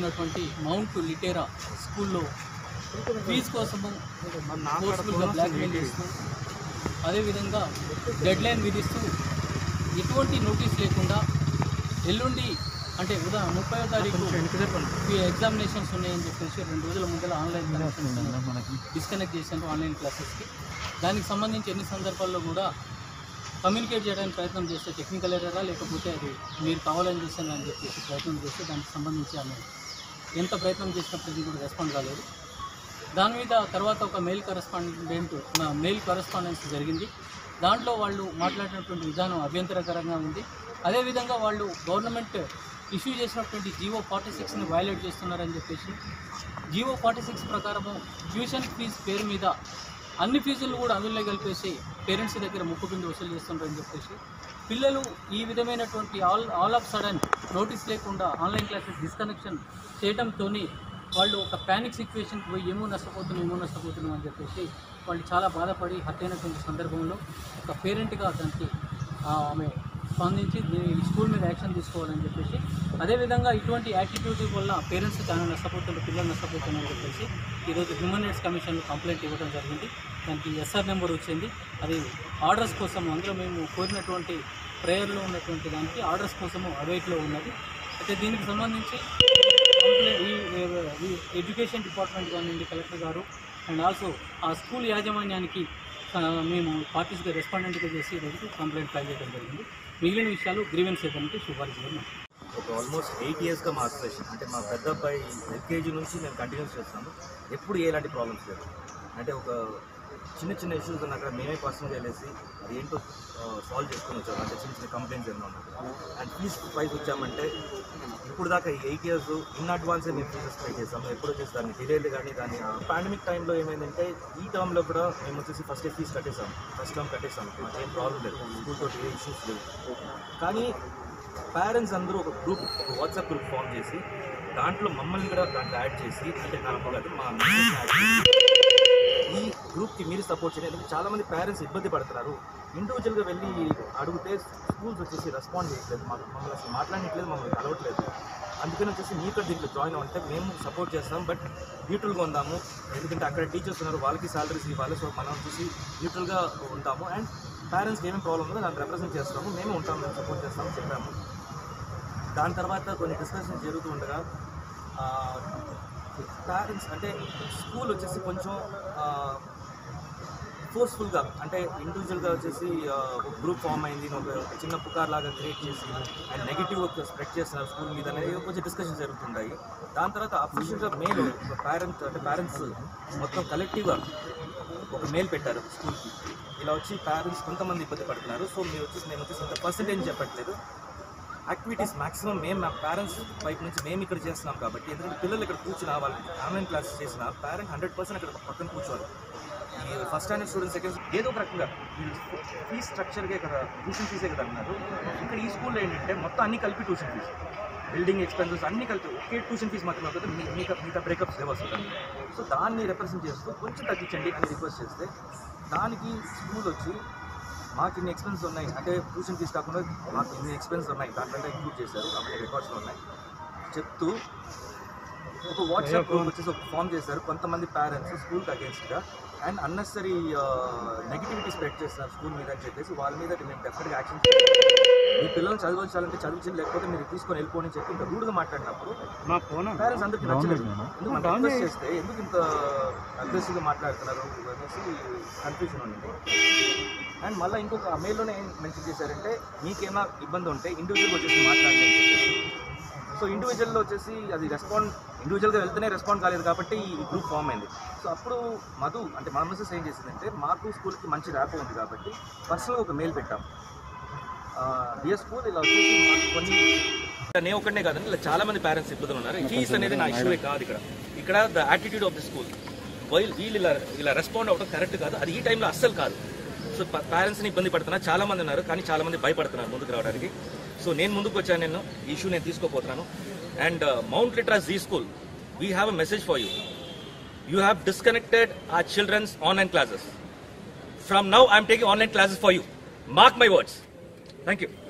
ఉన్నటువంటి mount Litera స్కూల్లో fee కోసము ఫోర్స్ఫుల్గా బ్లాక్మెయిల్ చేస్తూ అదేవిధంగా డెడ్ లైన్ విధిస్తూ ఎటువంటి నోటీస్ లేకుండా ఎల్లుండి అంటే ఉదాహరణ ముప్పై తారీఖు ఈ ఎగ్జామినేషన్స్ ఉన్నాయని చెప్పేసి రెండు రోజుల ముందర ఆన్లైన్ కనెక్షన్ డిస్కనెక్ట్ చేశాను ఆన్లైన్ క్లాసెస్కి దానికి సంబంధించి ఎన్ని సందర్భాల్లో కూడా కమ్యూనికేట్ చేయడానికి ప్రయత్నం చేస్తే టెక్నికల్ ఎర్రరా లేకపోతే అది మీరు కావాలని చేశాను అని చెప్పేసి ప్రయత్నం చేస్తే దానికి సంబంధించి ఆమె ఎంత ప్రయత్నం చేసినప్పటికీ కూడా రెస్పాండ్ కాలేదు దాని మీద తర్వాత ఒక మెయిల్ కరెస్పాండెంట్ మెయిల్ కరెస్పాండెన్స్ జరిగింది దాంట్లో వాళ్ళు మాట్లాడినటువంటి విధానం అభ్యంతరకరంగా ఉంది అదేవిధంగా వాళ్ళు గవర్నమెంట్ ఇష్యూ చేసినటువంటి జీవో ఫార్టీ సిక్స్ని వైలేట్ చేస్తున్నారని చెప్పేసి జీవో ఫార్టీ సిక్స్ ప్రకారము ట్యూషన్ ఫీజు పేరు మీద అన్ని ఫీజులు కూడా అందులో కలిపేసి పేరెంట్స్ దగ్గర ముక్కు పిండి వసూలు చేస్తున్నారని చెప్పేసి పిల్లలు ఈ విధమైనటువంటి all all of sudden notice లేకుండా ఆన్లైన్ క్లాసెస్ డిస్కనెక్షన్ చేయడంతో వాళ్ళు ఒక ప్యానిక్ సిచ్యువేషన్కి పోయి ఏమో నష్టపోతున్నాం ఏమో నష్టపోతున్నాం అని చెప్పేసి వాళ్ళు చాలా బాధపడి హత్య అయినటువంటి సందర్భంలో ఒక పేరెంట్గా దానికి ఆ, ఆమె స్పందించి దీని ఈ స్కూల్ మీద యాక్షన్ తీసుకోవాలని చెప్పేసి అదేవిధంగా ఇటువంటి యాటిట్యూడ్ వల్ల పేరెంట్స్ చాలా నష్టపోతున్నారు పిల్లలు నష్టపోతున్నారని చెప్పేసి ఈరోజు హ్యూమన్ రైట్స్ కమిషన్ కంప్లైంట్ ఇవ్వడం జరిగింది దానికి ఎస్ఆర్ నెంబర్ వచ్చింది అది ఆర్డర్స్ కోసం అందులో మేము కోరినటువంటి ప్రేయర్లో ఉన్నటువంటి దానికి ఆర్డర్స్ కోసము అవైట్లో ఉన్నది అయితే దీనికి సంబంధించి కంప్లైంట్ ఈ ఈ ఎడ్యుకేషన్ డిపార్ట్మెంట్ కానివ్వండి కలెక్టర్ గారు అండ్ ఆల్సో ఆ స్కూల్ యాజమాన్యానికి ఆ, మేము పార్టీస్గా రెస్పాండెంట్గా చేసి ఈరోజు కంప్లైంట్ ఫైల్ చేయడం జరిగింది మిగిలిన విషయాలు గ్రీవెన్స్ ఏదంటే సిఫారసు గారు ఒక ఆల్మోస్ట్ ఎయిట్ ఇయర్స్గా మా అసోసియేషన్ అంటే మా పెద్ద అబ్బాయి ఎల్కేజీ నుంచి మేము కంటిన్యూస్ చేస్తాము ఎప్పుడు ఎలాంటి ప్రాబ్లమ్స్ లేవు అంటే ఒక చిన్న చిన్న ఇష్యూస్ ఉన్న అక్కడ మేమే పర్సనల్ వెళ్ళేసి అది ఏంటో సాల్వ్ చేసుకొని వచ్చాము అంటే చిన్న చిన్న కంప్లైంట్స్ ఏమైనా ఉన్నాయి అండ్ ఫీజ్ ప్రైస్ వచ్చామంటే ఇప్పుడు దాకా ఈ ఎయిట్ ఇయర్స్ ఇన్ అడ్వాన్సే మేము ఫీజెస్ పే చేసాము ఎప్పుడు వచ్చేసి దాన్ని డిలేలు కానీ దాన్ని పాండమిక్ టైంలో ఏమైందంటే ఈ టర్మ్లో కూడా మేము వచ్చేసి ఫస్ట్ ఫీజ్ కట్టేసాం ఫస్ట్ టర్మ్ కట్టేసాం మాకు ఏం ప్రాబ్లం లేదు స్కూల్ తోటి ఏ ఇష్యూస్ లేవు కానీ పేరెంట్స్ అందరూ ఒక గ్రూప్ ఒక వాట్సాప్ గ్రూప్ ఫామ్ చేసి దాంట్లో మమ్మల్ని కూడా దాంట్లో యాడ్ చేసి అంటే నా కాదు మా members ని యాడ్ చేసి ఈ గ్రూప్కి మీరు సపోర్ట్ చేయండి ఎందుకంటే చాలామంది పేరెంట్స్ ఇబ్బంది పడుతున్నారు ఇండివిజువల్గా వెళ్ళి అడిగితే స్కూల్స్ వచ్చేసి రెస్పాండ్ చేయట్లేదు మాకు మమ్మల్ని అసలు మాట్లాడట్లేదు మమ్మల్ని కలవట్లేదు అందుకని వచ్చేసి మీరు కూడా దీంట్లో జాయిన్ అవ్వంటే మేము సపోర్ట్ చేస్తాం బట్ న్యూట్రల్గా ఉందాము ఎందుకంటే అక్కడ టీచర్స్ ఉన్నారు వాళ్ళకి సాలరీస్ ఇవ్వాలి సో మనం వచ్చేసి న్యూట్రల్గా ఉంటాము అండ్ పేరెంట్స్కి ఏమేమి ప్రాబ్లం ఉందో దాన్ని రిప్రజెంట్ చేస్తాము మేము ఉంటాము మేము సపోర్ట్ చేస్తాము చెప్పాము దాని తర్వాత కొన్ని డిస్కషన్స్ జరుగుతూ ఉండగా పేరెంట్స్ అంటే స్కూల్ వచ్చేసి కొంచెం ఫోర్స్ఫుల్గా అంటే ఇండివిజువల్గా వచ్చేసి ఆ, ఒక గ్రూప్ ఫామ్ అయింది ఒక చిన్న పుకార్ లాగా క్రియేట్ చేసి అండ్ నెగిటివ్ స్ప్రెడ్ చేస్తున్నారు స్కూల్ మీద అనేది కొంచెం డిస్కషన్ జరుగుతుంటాయి దాని తర్వాత అఫీషియల్గా మెయిల్ పేరెంట్స్ అంటే పేరెంట్స్ మొత్తం కలెక్టివ్గా ఒక మెయిల్ పెట్టారు స్కూల్కి ఇలా వచ్చి పేరెంట్స్ కొంతమంది ఇబ్బంది పడుతున్నారు సో మీరు వచ్చేసి నేను వచ్చేసి ఇంత పర్సెంటేజ్ చెప్పట్లేదు యాక్టివిటీస్ మాక్సిమం మేము మా పేరెంట్స్ వైపు నుంచి మేము ఇక్కడ చేస్తున్నాం కాబట్టి ఎందుకంటే పిల్లలు ఇక్కడ కూర్చున్న వాళ్ళు ఆన్లైన్ క్లాసెస్ చేసిన పేరెంట్ హండ్రెడ్ పర్సెంట్ అక్కడ పక్కన కూర్చోవాలి ఈ ఫస్ట్ స్టాండర్డ్ స్టూడెంట్ సెకండ్ ఏదో ఒక రకంగా ఫీ స్ట్రక్చర్గా ఇక్కడ ట్యూషన్ ఫీజే కదా అన్నారు ఇక్కడ ఈ స్కూల్లో ఏంటంటే మొత్తం అన్ని కలిపి ట్యూషన్ ఫీజు బిల్డింగ్ ఎక్స్పెన్సెస్ అన్ని కలిపి ఒకే ట్యూషన్ ఫీజు మాత్రమే అవుతుంది మీ- మిగతా మిగతా బ్రేకప్స్ లేవు అసలు సో దాన్ని రిప్రజెంట్ చేస్తూ కొంచెం తగ్గించండి అని రిక్వెస్ట్ చేస్తే దానికి స్కూల్ వచ్చి మాకు ఇన్ని ఎక్స్పెన్స్ ఉన్నాయి అంటే ట్యూషన్ ఫీజు కాకుండా మాకు ఇన్ని ఎక్స్పెన్స్ ఉన్నాయి దాంట్లో ఇంక్లూడ్ చేశారు కాబట్టి రికార్డ్స్లో ఉన్నాయి చెప్తూ ఒక వాట్సాప్ గ్రూప్ వచ్చేసి ఒక ఫామ్ చేశారు కొంతమంది పేరెంట్స్ స్కూల్కి అగేన్స్ట్గా అండ్ అన్నెసరీ నెగిటివిటీ స్ప్రెడ్ చేస్తున్నారు స్కూల్ మీద అని చెప్పేసి వాళ్ళ మీద మేము డెఫినెట్గా యాక్షన్ మీ పిల్లల్ని చదివించాలంటే చదివించండి లేకపోతే మీరు తీసుకొని వెళ్ళిపోండి అని చెప్పి ఇంకా రూడ్గా మాట్లాడినప్పుడు మా ఫోన్ పేరెంట్స్ అందరికీ నచ్చలేదు ఎందుకు మనం రిక్వెస్ట్ చేస్తే ఎందుకు ఇంత అగ్రెసివ్గా మాట్లాడుతున్నారు అనేసి కన్ఫ్యూజన్ ఉంది అండ్ మళ్ళీ ఇంకొక మెయిల్లోనే ఏం మెన్షన్ చేశారంటే మీకేమైనా ఇబ్బంది ఉంటే ఇండివిజువల్గా వచ్చేసి మాట్లాడండి అని చెప్పేసి సో ఇండివిజువల్లో వచ్చేసి అది రెస్పాండ్ ఇండివిజువల్గా వెళ్తేనే రెస్పాండ్ కాలేదు కాబట్టి ఈ గ్రూప్ ఫామ్ అయింది సో అప్పుడు మధు అంటే మన మిస్సెస్ ఏం చేసిందంటే మాకు స్కూల్కి మంచి ర్యాప్ ఉంది కాబట్టి పర్సనల్గా ఒక మెయిల్ పెట్టాం డిఎస్ స్కూల్ ఇలా వచ్చేసి మాకు కొన్ని నేను ఒకటే కాదండి ఇలా చాలా మంది పేరెంట్స్ ఇబ్బందులు ఉన్నారు ఫీస్ అనేది నా ఇష్యూవే కాదు ఇక్కడ ఇక్కడ the attitude of the school while వీళ్ళు ఇలా ఇలా రెస్పాండ్ అవ్వడం కరెక్ట్ కాదు అది ఈ టైంలో అస్సలు కాదు సో పేరెంట్స్ని ఇబ్బంది పడుతున్నారు చాలా మంది ఉన్నారు కానీ చాలా మంది భయపడుతున్నారు ముందుకు రావడానికి సో నేను ముందుకు వచ్చాను నేను ఈ ఇష్యూ నేను తీసుకోపోతున్నాను and Mount Litera Zee school we have a message for you you have disconnected our children's online classes from now I'm taking online classes for you mark my words thank you